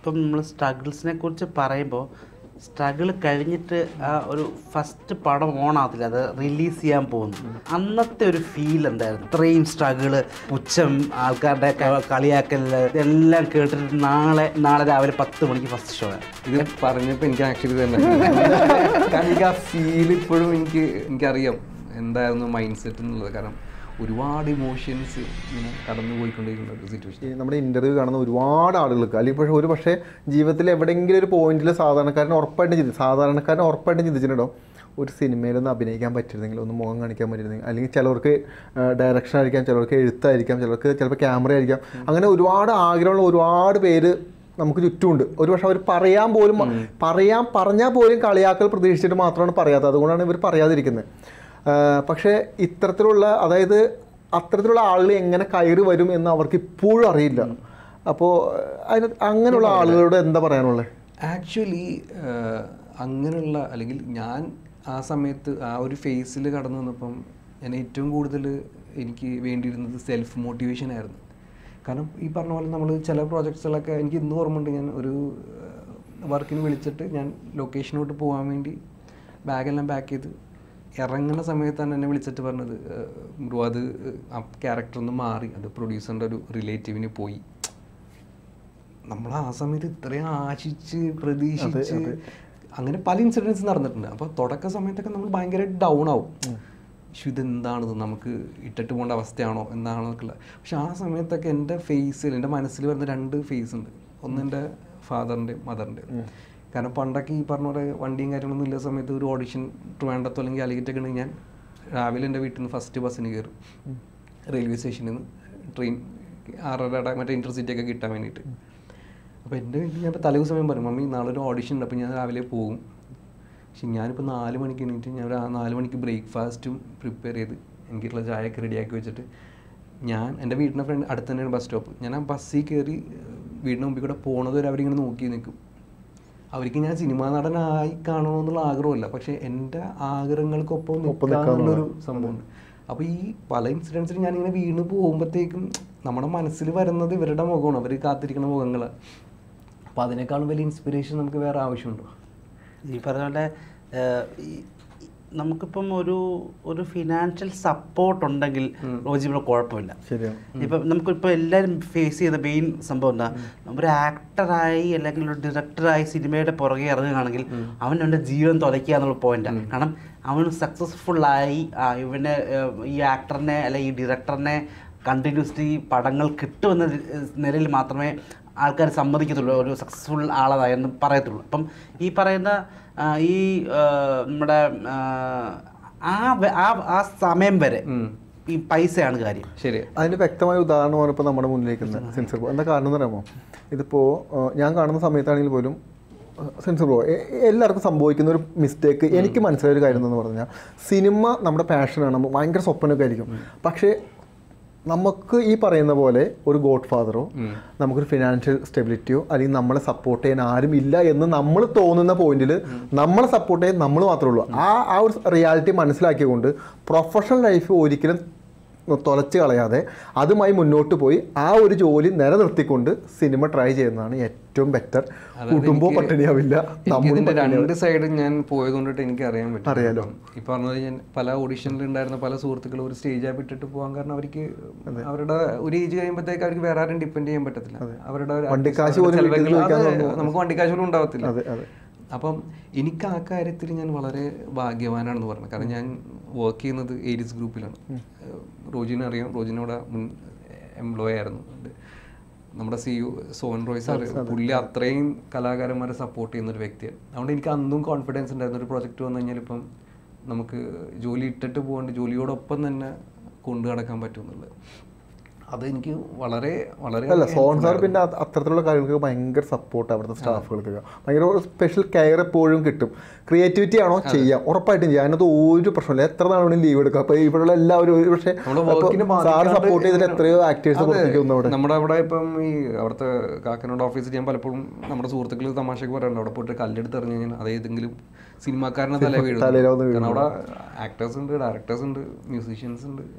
ഇപ്പം നമ്മൾ സ്ട്രഗിൾസിനെ കുറിച്ച് പറയുമ്പോൾ സ്ട്രഗിൾ കഴിഞ്ഞിട്ട് ആ ഒരു ഫസ്റ്റ് പടം ഓണാകത്തില്ല അത് റിലീസ് ചെയ്യാൻ പോകുന്നു അന്നത്തെ ഒരു ഫീൽ എന്തായിരുന്നു ഇത്രയും സ്ട്രഗിള് പുച്ഛം ആൾക്കാരുടെ ക- കളിയാക്കല് ഇതെല്ലാം കേട്ടിട്ട് നാളെ നാളെ രാവിലെ പത്ത് മണിക്ക് ഫസ്റ്റ് ഷോ ഇത് പറഞ്ഞപ്പോൾ എനിക്ക് ആക്ച്വലി തന്നെ കാരണം എനിക്ക് ആ ഫീൽ ഇപ്പോഴും എനിക്ക് എനിക്കറിയാം എന്തായിരുന്നു മൈൻഡ് സെറ്റ് എന്നുള്ളത് കാരണം ഒരുപാട് ഇമോഷൻസ് ഇങ്ങനെ കടന്നു പോയിക്കൊണ്ടിരിക്കുന്ന ഒരു സിറ്റുവേഷൻ ഈ നമ്മുടെ ഇന്റർവ്യൂ കാണുന്ന ഒരുപാട് ആളുകൾക്ക് അല്ലെങ്കിൽ പക്ഷേ ഒരു പക്ഷേ ജീവിതത്തിൽ എവിടെയെങ്കിലും ഒരു പോയിന്റിൽ സാധാരണക്കാരന് ഉറപ്പായിട്ടും ചിന്തി സാധാരണക്കാരന് ഉറപ്പായിട്ടും ചിന്തിച്ചിട്ടുണ്ടോ ഒരു സിനിമയിലൊന്ന് അഭിനയിക്കാൻ പറ്റിയിരുന്നെങ്കിൽ ഒന്ന് മുഖം കാണിക്കാൻ പറ്റിയിരുന്നെങ്കിൽ അല്ലെങ്കിൽ ചിലർക്ക് ഡയറക്ഷൻ ആയിരിക്കാം ചിലർക്ക് എഴുത്തായിരിക്കാം ചിലർക്ക് ചിലപ്പോൾ ക്യാമറ ആയിരിക്കാം അങ്ങനെ ഒരുപാട് ആഗ്രഹമുള്ള ഒരുപാട് പേര് നമുക്ക് ചുറ്റുമുണ്ട് ഒരു പക്ഷെ അവർ പറയാൻ പോലും പറയാൻ പറഞ്ഞാൽ പോലും കളിയാക്കൽ പ്രതീക്ഷിച്ചിട്ട് മാത്രമാണ് പറയാത്തത് അതുകൊണ്ടാണ് ഇവർ പറയാതിരിക്കുന്നത് ആഹ് പക്ഷേ ഇത്തരത്തിലുള്ള അതായത് അത്തരത്തിലുള്ള ആളുകൾ എങ്ങനെ കയറി വരും എന്ന് അവർക്ക് ഇപ്പോഴും അറിയില്ല അപ്പോൾ അതിന് അങ്ങനെയുള്ള ആളുകളോട് എന്താ പറയാനുള്ളത് ആക്ച്വലി അങ്ങനെയുള്ള അല്ലെങ്കിൽ ഞാൻ ആ സമയത്ത് ആ ഒരു ഫേസിൽ കടന്നു വന്നപ്പം ഞാൻ ഏറ്റവും കൂടുതൽ എനിക്ക് വേണ്ടിയിരുന്നത് സെൽഫ് മോട്ടിവേഷൻ ആയിരുന്നു കാരണം ഈ പറഞ്ഞ പോലെ നമ്മൾ ചില പ്രോജക്ട്സുകളൊക്കെ എനിക്ക് ഇന്ന് ഓർമ്മയുണ്ട് ഞാൻ ഒരു വർക്കിന് വിളിച്ചിട്ട് ഞാൻ ലൊക്കേഷനോട്ട് പോകാൻ വേണ്ടി ബാഗെല്ലാം പാക്ക് ചെയ്ത് ഇറങ്ങുന്ന സമയത്താണ് എന്നെ വിളിച്ചിട്ട് പറഞ്ഞത് ബ്രോ അത് ആ ക്യാരക്ടർ ഒന്ന് മാറി അത് പ്രൊഡ്യൂസറിൻ്റെ ഒരു റിലേറ്റീവിന് പോയി നമ്മൾ ആ സമയത്ത് ഇത്രയും ആശിച്ച് പ്രതീക്ഷിച്ച് അങ്ങനെ പല ഇൻസിഡൻസ് നടന്നിട്ടുണ്ട് അപ്പോൾ തുടക്ക സമയത്തൊക്കെ നമ്മൾ ഭയങ്കര ഡൗൺ ആവും പക്ഷെ ഇതെന്താണിത് നമുക്ക് ഇട്ടിട്ട് പോകേണ്ട അവസ്ഥയാണോ എന്താണോ എന്നൊക്കെ ഉള്ള പക്ഷെ ആ സമയത്തൊക്കെ എൻ്റെ ഫേസിൽ എൻ്റെ മനസ്സിൽ വരുന്ന രണ്ട് ഫേസ് ഉണ്ട് ഒന്ന് എൻ്റെ ഫാദറിൻ്റെയും മദറിൻ്റെയും കാരണം പണ്ടൊക്കെ ഈ പറഞ്ഞ പോലെ വണ്ടിയും കാര്യങ്ങളൊന്നും ഇല്ല സമയത്ത് ഒരു ഓഡിഷൻ ട്രിവാൻഡത്തോ അല്ലെങ്കിൽ അലിഗറ്റൊക്കെ ഉണ്ടെങ്കിൽ ഞാൻ രാവിലെ എൻ്റെ വീട്ടിൽ നിന്ന് ഫസ്റ്റ് ബസ്സിന് കയറും റെയിൽവേ സ്റ്റേഷനിൽ നിന്ന് ട്രെയിൻ ആറരയുടെ മറ്റേ ഇൻ്റർസിറ്റി ഒക്കെ കിട്ടാൻ വേണ്ടിയിട്ട് അപ്പോൾ എൻ്റെ വീട്ടിൽ ഞാൻ ഇപ്പോൾ തലേ സമയം പറയും മമ്മി നാളെ ഒരു ഓഡിഷൻ ഉണ്ട് അപ്പോൾ ഞാൻ രാവിലെ പോകും പക്ഷെ ഞാനിപ്പോൾ നാല് മണിക്ക് എണീറ്റ് ഞാൻ ഒരു ആ നാല് മണിക്ക് ബ്രേക്ക്ഫാസ്റ്റും പ്രിപ്പയർ ചെയ്ത് എനിക്കുള്ള ചായയൊക്കെ റെഡിയാക്കി വെച്ചിട്ട് ഞാൻ എൻ്റെ വീടിൻ്റെ ഫ്രണ്ട് അടുത്ത് തന്നെയാണ് ബസ് സ്റ്റോപ്പ് ഞാൻ ആ ബസ്സിൽ കയറി വീടിന് മുമ്പിൽ കൂടെ പോണത് വരെ അവരിങ്ങനെ നോക്കി നിൽക്കും അവർക്ക് ഞാൻ സിനിമാ നടനായി കാണണമെന്നുള്ള ആഗ്രഹമില്ല പക്ഷേ എൻ്റെ ആഗ്രഹങ്ങൾക്കൊപ്പം നിൽക്കാന്നുള്ളൊരു സംഭവമുണ്ട് അപ്പോൾ ഈ പല ഇൻസിഡൻസിലും ഞാനിങ്ങനെ വീണ് പോകുമ്പോഴത്തേക്കും നമ്മുടെ മനസ്സിൽ വരുന്നത് ഇവരുടെ മുഖമാണ് അവർ കാത്തിരിക്കുന്ന മുഖങ്ങളാണ് അപ്പോൾ അതിനേക്കാളും വലിയ ഇൻസ്പിറേഷൻ നമുക്ക് വേറെ ആവശ്യമുണ്ടോ ഈ പറഞ്ഞ പോലെ ഏഹ്, ഈ- ഈ നമുക്കിപ്പം ഒരു ഒരു ഫിനാൻഷ്യൽ സപ്പോർട്ട് ഉണ്ടെങ്കിൽ റോജിബിള കുഴപ്പമില്ല ശരിയാണ് ഇപ്പം നമുക്കിപ്പോൾ എല്ലാവരും ഫേസ് ചെയ്യുന്ന മെയിൻ സംഭവം എന്താ ഒരു ആക്ടറായി അല്ലെങ്കിൽ ഒരു ഡയറക്ടറായി സിനിമയുടെ പുറകെ ഇറങ്ങുകയാണെങ്കിൽ അവൻ അവൻ്റെ ജീവൻ തുലയ്ക്കുക എന്നുള്ള പോയിന്റാണ് കാരണം അവൻ സക്സസ്ഫുള്ളായി ഇവനെ ഏഹ്, ഈ ആക്ടറിനെ അല്ലെങ്കിൽ ഈ ഡയറക്ടറിനെ കണ്ടിന്യൂസ്ലി പടങ്ങൾ കിട്ടുമെന്ന നിലയിൽ മാത്രമേ ആൾക്കാർ സമ്മതിക്കത്തുള്ളൂ ഒരു സക്സസ്ഫുൾ ആളതായെന്ന് പറയത്തുള്ളൂ അപ്പം ഈ പറയുന്ന ആ, ഈ ആ, നമ്മുടെ ആ, ആ വെ- ആ ആ സമയം വരെ ഈ പൈസയാണ് കാര്യം ശരി അതിന് വ്യക്തമായ ഉദാഹരണമാണ് ഇപ്പോൾ നമ്മുടെ മുന്നിലേക്ക് സെൻസർ ബ്രോ എന്താ കാരണം എന്ന് പറയുമ്പോൾ ഇതിപ്പോൾ ഞാൻ കാണുന്ന സമയത്താണെങ്കിൽ പോലും സെൻസർ ബ്രോ എല്ലാവർക്കും സംഭവിക്കുന്ന ഒരു മിസ്റ്റേക്ക് എനിക്ക് മനസ്സിലായ ഒരു കാര്യം എന്ന് പറഞ്ഞാൽ സിനിമ നമ്മുടെ പാഷനാണ് നമ്മൾ ഭയങ്കര സ്വപ്നമൊക്കെ ആയിരിക്കും പക്ഷേ നമുക്ക് ഈ പറയുന്ന പോലെ ഒരു ഗോഡ് ഫാദറോ നമുക്കൊരു ഫിനാൻഷ്യൽ സ്റ്റെബിലിറ്റിയോ അല്ലെങ്കിൽ നമ്മളെ സപ്പോർട്ട് ചെയ്യാൻ ആരും ഇല്ല എന്ന് നമ്മൾ തോന്നുന്ന പോയിന്റിൽ നമ്മളെ സപ്പോർട്ട് ചെയ്യാൻ നമ്മൾ മാത്രമേ ഉള്ളൂ ആ ആ ഒരു റിയാലിറ്റി മനസ്സിലാക്കിക്കൊണ്ട് പ്രൊഫഷണൽ ലൈഫ് ഒരിക്കലും തുലച്ച് കളയാതെ അതുമായി മുന്നോട്ട് പോയി ആ ഒരു ജോലി നിലനിർത്തിക്കൊണ്ട് സിനിമ ട്രൈ ചെയ്യുന്നതാണ് ഏറ്റവും ബെറ്റർ കുടുംബവും പട്ടിണിയാവില്ല നമ്മളും ഇതിന്റെ രണ്ട് സൈഡും ഞാൻ പോയത് കൊണ്ടിട്ട് എനിക്ക് അറിയാൻ പറ്റും അറിയാലോ. ഈ പറഞ്ഞത് ഞാൻ പല ഓഡിഷനിൽ ഉണ്ടായിരുന്ന പല സുഹൃത്തുക്കളും ഒരു സ്റ്റേജ് ആയി വിട്ടിട്ട് പോകാൻ കാരണം അവർക്ക് അവരുടെ ഒരു ഏജ് കഴിയുമ്പോഴത്തേക്ക് അവർക്ക് വേറെ ആരും ഡിപ്പെൻഡ് ചെയ്യാൻ പറ്റത്തില്ല അവരുടെ ഒരു വണ്ടിക്കാശ് അവരുടെ പോലും വീട്ടിൽ ചെലവുകൾ- ചോദിക്കാൻ അതെ, നമുക്ക് വണ്ടിക്കാശ് പോലും ഉണ്ടാവത്തില്ല അതെ അതെ അപ്പം എനിക്ക് ആ കാര്യത്തിൽ ഞാൻ വളരെ ഭാഗ്യവാനാണെന്ന് പറഞ്ഞു കാരണം ഞാൻ വർക്ക് ചെയ്യുന്നത് ഏരിയസ് ഗ്രൂപ്പിലാണ് റോജിനെ അറിയാം റോജിനോട് മുൻ എംപ്ലോയി ആയിരുന്നു ഉണ്ട്. നമ്മുടെ C U Sohan Roy sir പുള്ളി അത്രയും കലാകാരന്മാരെ സപ്പോർട്ട് ചെയ്യുന്ന ഒരു വ്യക്തിയാണ് അതുകൊണ്ട് എനിക്ക് അന്നും കോൺഫിഡൻസ് ഉണ്ടായിരുന്നു ഒരു പ്രൊജക്റ്റ് വന്നു കഴിഞ്ഞാൽ ഇപ്പം നമുക്ക് ജോലി ഇട്ടിട്ട് പോകാണ്ട് ജോലിയോടൊപ്പം തന്നെ കൊണ്ടു നടക്കാൻ പറ്റും എന്നുള്ളത് അത് എനിക്ക് വളരെ വളരെ അല്ല സോൺ സാർ പിന്നെ അത് അത്തരത്തിലുള്ള കാര്യങ്ങൾക്ക് ഭയങ്കര സപ്പോർട്ട് അവിടുത്തെ സ്റ്റാഫുകൾക്ക് ഭയങ്കര സ്പെഷ്യൽ കെയർ എപ്പോഴും കിട്ടും ക്രിയേറ്റിവിറ്റി ആണോ ചെയ്യാം ഉറപ്പായിട്ടും ചെയ്യാം അതിനകത്ത് ഒരു പ്രശ്നമില്ല എത്ര നാൾ വേണമെങ്കിലും ലീവ് എടുക്കാം അപ്പോൾ ഇവിടെയുള്ള എല്ലാവരും ഒരു പക്ഷേ നമ്മുടെ വർക്കിനെ സാർ സപ്പോർട്ട് ചെയ്തിട്ട് എത്രയോ ആക്ടേഴ്സ് പുറത്തേക്ക് വന്നു അവിടെ നമ്മുടെ അവിടെ ഇപ്പം ഈ അവിടുത്തെ കാക്കനോട് ഓഫീസിൽ ഞാൻ പലപ്പോഴും നമ്മുടെ സുഹൃത്തുക്കൾ തമാശക്ക് പറയാറുണ്ട് അവിടെ പോയിട്ട് കല്ലെടുത്ത് എറിഞ്ഞു കഴിഞ്ഞാൽ അത് ഏതെങ്കിലും സിനിമാക്കാരനെ തല വീഴും തലയിലാവുന്ന കാരണം അവിടെ ആക്ടേഴ്സ് ഉണ്ട് ഡയറക്ടേഴ്സ് ഉണ്ട് മ്യൂസീഷ്യൻസ് ഉണ്ട്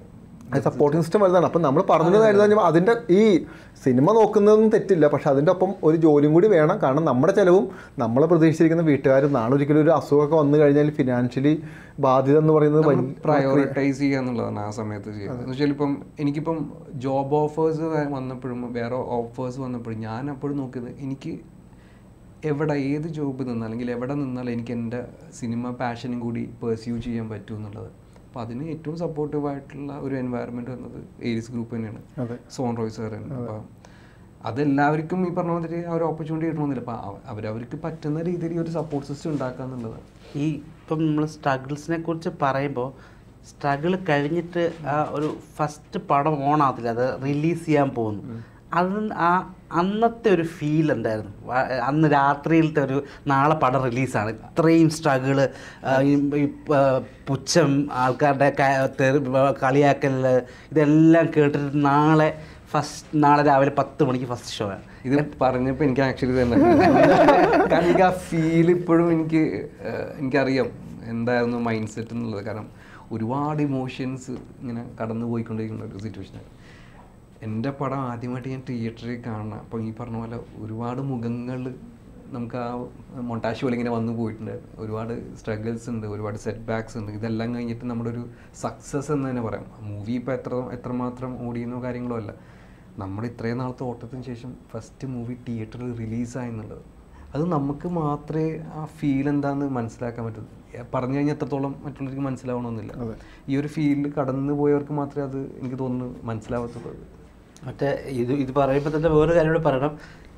സപ്പോർട്ടിംഗ് സിസ്റ്റം വലുതാണ് അപ്പം നമ്മൾ പറഞ്ഞത് കാര്യം അതിൻ്റെ ഈ സിനിമ നോക്കുന്നതൊന്നും തെറ്റില്ല പക്ഷെ അതിൻ്റെ ഒപ്പം ഒരു ജോലിയും കൂടി വേണം കാരണം നമ്മുടെ ചിലവും നമ്മളെ പ്രതീക്ഷിച്ചിരിക്കുന്ന വീട്ടുകാരും നാളെ ഒരിക്കലും ഒരു അസുഖമൊക്കെ വന്നു കഴിഞ്ഞാൽ ഫിനാൻഷ്യലി ബാധ്യത എന്ന് പറയുന്നത് വലിയ പ്രയോറിറ്റൈസ് ചെയ്യുക എന്നുള്ളതാണ് ആ സമയത്ത് ചെയ്യുന്നത് എന്ന് വെച്ചാൽ ഇപ്പം എനിക്കിപ്പം ജോബ് ഓഫേഴ്സ് വന്നപ്പോഴും വേറെ ഓഫേഴ്സ് വന്നപ്പോഴും ഞാൻ അപ്പോഴും നോക്കിയത് എനിക്ക് എവിടെ ഏത് ജോബ് നിന്നാൽ അല്ലെങ്കിൽ എവിടെ നിന്നാൽ എനിക്ക് എൻ്റെ സിനിമ പാഷനും കൂടി പെർസ്യൂ ചെയ്യാൻ പറ്റും എന്നുള്ളത് അപ്പോൾ അതിന് ഏറ്റവും സപ്പോർട്ടീവ് ആയിട്ടുള്ള ഒരു എൻവയറമെൻറ്റ് വന്നത് ഏരിയസ് ഗ്രൂപ്പ് തന്നെയാണ് അതെ. സോൺ റോയ് സാർ തന്നെ അപ്പോൾ അതെല്ലാവർക്കും ഈ പറഞ്ഞ മാതിരി ആ ഒരു ഓപ്പർച്യൂണിറ്റി കിട്ടണമെന്നില്ല അപ്പോൾ അവരവർക്ക് പറ്റുന്ന രീതിയിൽ ഈ ഒരു സപ്പോർട്ട് സിസ്റ്റം ഉണ്ടാക്കുക എന്നുള്ളതാണ് ഈ ഇപ്പം നമ്മൾ സ്ട്രഗിൾസിനെ കുറിച്ച് പറയുമ്പോൾ സ്ട്രഗിൾ കഴിഞ്ഞിട്ട് ആ ഒരു ഫസ്റ്റ് പടം ഓണാകത്തില്ല അത് റിലീസ് ചെയ്യാൻ പോകുന്നു അത് ആ അന്നത്തെ ഒരു ഫീൽ ഉണ്ടായിരുന്നു വ- അന്ന് രാത്രിയിലത്തെ ഒരു നാളെ പടം റിലീസാണ് ഇത്രയും സ്ട്രഗിള് പുച്ഛം ആൾക്കാരുടെ ക- തെറി- കളിയാക്കൽ ഇതെല്ലാം കേട്ടിട്ട് നാളെ ഫസ്റ്റ് നാളെ രാവിലെ പത്ത് മണിക്ക് ഫസ്റ്റ് ഷോ ആണ് ഇത് പറഞ്ഞപ്പോൾ എനിക്ക് ആക്ച്വലി തന്നെ കാരണം എനിക്ക് ആ ഫീൽ ഇപ്പോഴും എനിക്ക് ഏഹ്, എനിക്കറിയാം എന്തായിരുന്നു മൈൻഡ് സെറ്റ് എന്നുള്ളത് കാരണം ഒരുപാട് ഇമോഷൻസ് ഇങ്ങനെ കടന്നു പോയിക്കൊണ്ടിരിക്കുന്ന ഒരു സിറ്റുവേഷനാണ് എൻ്റെ പടം ആദ്യമായിട്ട് ഞാൻ തിയേറ്ററിൽ കാണണം അപ്പോൾ ഈ പറഞ്ഞ പോലെ ഒരുപാട് മുഖങ്ങൾ നമുക്ക് ആ മൊണ്ടാഷ് പോലെ ഇങ്ങനെ വന്നു പോയിട്ടുണ്ട് ഒരുപാട് സ്ട്രഗിൾസ് ഉണ്ട് ഒരുപാട് സെറ്റ് ബാക്സ് ഉണ്ട് ഇതെല്ലാം കഴിഞ്ഞിട്ട് നമ്മുടെ ഒരു സക്സസ് എന്ന് തന്നെ പറയാം മൂവി ഇപ്പോൾ എത്ര എത്രമാത്രം ഓടിയെന്നോ കാര്യങ്ങളോ അല്ല നമ്മുടെ ഇത്രയും നാളത്തെ ഓട്ടത്തിന് ശേഷം ഫസ്റ്റ് മൂവി തിയേറ്ററിൽ റിലീസായി എന്നുള്ളത് അത് നമുക്ക് മാത്രമേ ആ ഫീൽ എന്താണെന്ന് മനസ്സിലാക്കാൻ പറ്റൂ ഏ, പറഞ്ഞു കഴിഞ്ഞാൽ എത്രത്തോളം മറ്റുള്ളവർക്ക് മനസ്സിലാവണമെന്നില്ല ഈ ഒരു ഫീൽഡ് കടന്നു പോയവർക്ക് മാത്രമേ അത് എനിക്ക് തോന്നുന്നു മനസ്സിലാവത്തുള്ളൂ മറ്റേ ഇത് ഇത് പറയുമ്പോൾ തന്നെ വേറൊരു കാര്യം കൂടെ പറയണം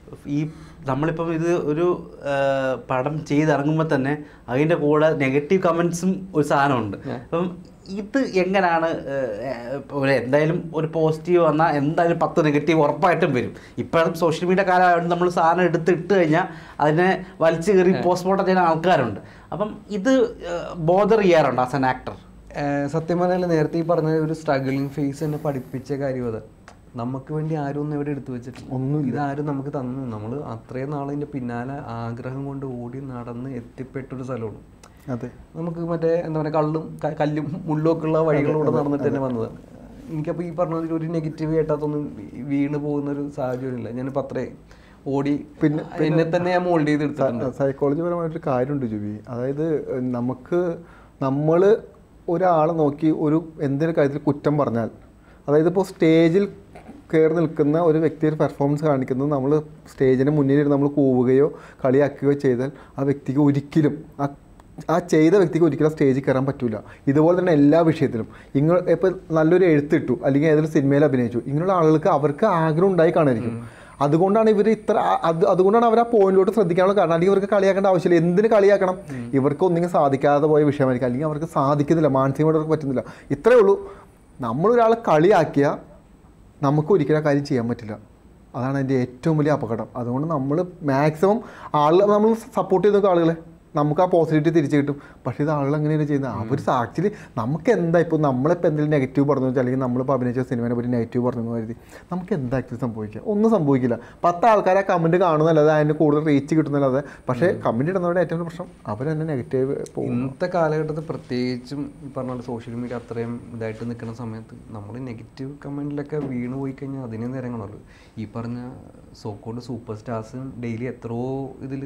ഈ നമ്മളിപ്പം ഇത് ഒരു ആ, പടം ചെയ്തിറങ്ങുമ്പോൾ തന്നെ അതിൻ്റെ കൂടെ നെഗറ്റീവ് കമൻസും ഒരു സാധനമുണ്ട് അപ്പം ഇത് എങ്ങനെയാണ് ഏഹ്, ഒരു എന്തായാലും ഒരു പോസിറ്റീവ് വന്നാൽ എന്തായാലും പത്ത് നെഗറ്റീവ് ഉറപ്പായിട്ടും വരും ഇപ്പോഴും സോഷ്യൽ മീഡിയ കാലമായിട്ട് നമ്മൾ സാധനം എടുത്ത് ഇട്ട് കഴിഞ്ഞാൽ അതിനെ വലിച്ചു കയറി പോസ്റ്റ്മോർട്ടം ചെയ്യുന്ന ആൾക്കാരുണ്ട് അപ്പം ഇത് ബോധർ ചെയ്യാറുണ്ട് ആസ് ആൻ ആക്ടർ ഏഹ് സത്യം പറഞ്ഞാൽ നേരത്തെ ഈ പറഞ്ഞ ഒരു സ്ട്രഗിളിങ് ഫേസ് എന്നെ പഠിപ്പിച്ച കാര്യം അത് നമുക്ക് വേണ്ടി ആരും ഒന്നും ഇവിടെ എടുത്തു വെച്ചിട്ടില്ല ഇതാരും നമുക്ക് തന്നു നമ്മൾ അത്രയും നാളിൻ്റെ പിന്നാലെ ആഗ്രഹം കൊണ്ട് ഓടി നടന്ന് എത്തിപ്പെട്ടൊരു സ്ഥലമാണ് അതെ നമുക്ക് മറ്റേ എന്താ പറയുക കള്ളും ക- കല്ലും മുള്ളും ഒക്കെ ഉള്ള വഴികളിലൂടെ നടന്നിട്ട് തന്നെ വന്നതാണ് എനിക്കപ്പോൾ ഈ പറഞ്ഞ മാതിരി ഒരു നെഗറ്റീവ് കേട്ടാത്തൊന്നും വീണ് പോകുന്ന ഒരു സാഹചര്യമില്ല ഞാനിപ്പോൾ അത്രേ ഓടി പിന്നെ- എന്നെ തന്നെ ഞാൻ മോൾഡ് ചെയ്ത് എടുത്തിട്ടുണ്ട് സൈക്കോളജി പരമായിട്ടൊരു കാര്യമുണ്ട് ജുബി അതായത് ഏഹ്, നമുക്ക് നമ്മൾ ഒരാളെ നോക്കി ഒരു എന്തെങ്കിലും കാര്യത്തിൽ കുറ്റം പറഞ്ഞാൽ അതായത് ഇപ്പോൾ സ്റ്റേജിൽ കയറി നിൽക്കുന്ന ഒരു വ്യക്തി ഒരു പെർഫോമൻസ് കാണിക്കുന്നത് നമ്മൾ സ്റ്റേജിന് മുന്നിൽ നമ്മൾ കൂവുകയോ കളിയാക്കുകയോ ചെയ്താൽ ആ വ്യക്തിക്ക് ഒരിക്കലും ആ ആ ചെയ്ത വ്യക്തിക്ക് ഒരിക്കലും സ്റ്റേജിൽ കയറാൻ പറ്റില്ല ഇതുപോലെ തന്നെ എല്ലാ വിഷയത്തിലും ഇങ്ങൾ ഇപ്പോൾ നല്ലൊരു എഴുത്തിട്ടു അല്ലെങ്കിൽ ഏതൊരു സിനിമയിൽ അഭിനയിച്ചു ഇങ്ങനെയുള്ള ആളുകൾക്ക് അവർക്ക് ആഗ്രഹം ഉണ്ടായി കാണായിരിക്കും അതുകൊണ്ടാണ് ഇവർ ഇത്ര ആ- അത് അതുകൊണ്ടാണ് അവർ ആ പോയിന്റിലോട്ട് ശ്രദ്ധിക്കാനുള്ള കാരണം അല്ലെങ്കിൽ ഇവർക്ക് കളിയാക്കേണ്ട ആവശ്യമില്ല എന്തിന് കളിയാക്കണം ഇവർക്ക് ഒന്നെങ്കിൽ സാധിക്കാതെ പോയ വിഷയമായിരിക്കും അല്ലെങ്കിൽ അവർക്ക് സാധിക്കുന്നില്ല മാനസികമായിട്ട് അവർക്ക് പറ്റുന്നില്ല ഇത്രയേ ഉള്ളൂ നമ്മളൊരാളെ കളിയാക്കിയ നമുക്ക് ഒരിക്കലും ആ കാര്യം ചെയ്യാൻ പറ്റില്ല അതാണ് എൻ്റെ ഏറ്റവും വലിയ അപകടം അതുകൊണ്ട് നമ്മൾ മാക്സിമം ആളുകൾ നമ്മൾ സപ്പോർട്ട് ചെയ്ത് നോക്കുക ആളുകളെ നമുക്ക് ആ പോസിറ്റിവിറ്റി തിരിച്ചു കിട്ടും പക്ഷേ ഇത് ആളുകൾ അങ്ങനെയാണ് ചെയ്യുന്നത് അവർ ആക്ച്വലി നമുക്ക് എന്താ ഇപ്പോൾ നമ്മളിപ്പോൾ എന്തെങ്കിലും നെഗറ്റീവ് പറഞ്ഞു വെച്ചാൽ അല്ലെങ്കിൽ നമ്മളിപ്പോൾ അഭിനയിച്ച സിനിമയെ പറ്റി നെഗറ്റീവ് പറഞ്ഞു എന്ന് കരുതി നമുക്ക് എന്താ ആക്ച്വലി സംഭവിക്കുക ഒന്നും സംഭവിക്കില്ല പത്ത് ആൾക്കാർ ആ കമൻറ്റ് കാണുന്നല്ലാതെ അതിന് കൂടുതൽ റീച്ച് കിട്ടുന്നല്ലാതെ പക്ഷേ കമൻറ്റ് ഇടുന്നവരുടെ ഏറ്റവും വലിയ പ്രശ്നം അവർ തന്നെ നെഗറ്റീവ് പോകും ഇന്നത്തെ കാലഘട്ടത്തിൽ പ്രത്യേകിച്ചും ഈ പറഞ്ഞ പോലെ സോഷ്യൽ മീഡിയ അത്രയും ഇതായിട്ട് നിൽക്കുന്ന സമയത്ത് നമ്മൾ നെഗറ്റീവ് കമൻറ്റിലൊക്കെ വീണ് പോയി കഴിഞ്ഞാൽ അതിനെ നിരങ്ങണമല്ലോ ഈ പറഞ്ഞ സോക്കോണ്ട് സൂപ്പർ സ്റ്റാർസും ഡെയിലി എത്രയോ ഇതിൽ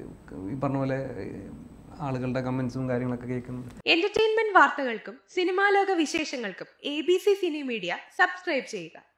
ഈ പറഞ്ഞ പോലെ ആളുകളുടെ കമൻസും കാര്യങ്ങളൊക്കെ കേൾക്കുന്നുണ്ട് എന്റർടൈൻമെന്റ് വാർത്തകൾക്കും സിനിമാ ലോക വിശേഷങ്ങൾക്കും A B C cine media subscribe ചെയ്യുക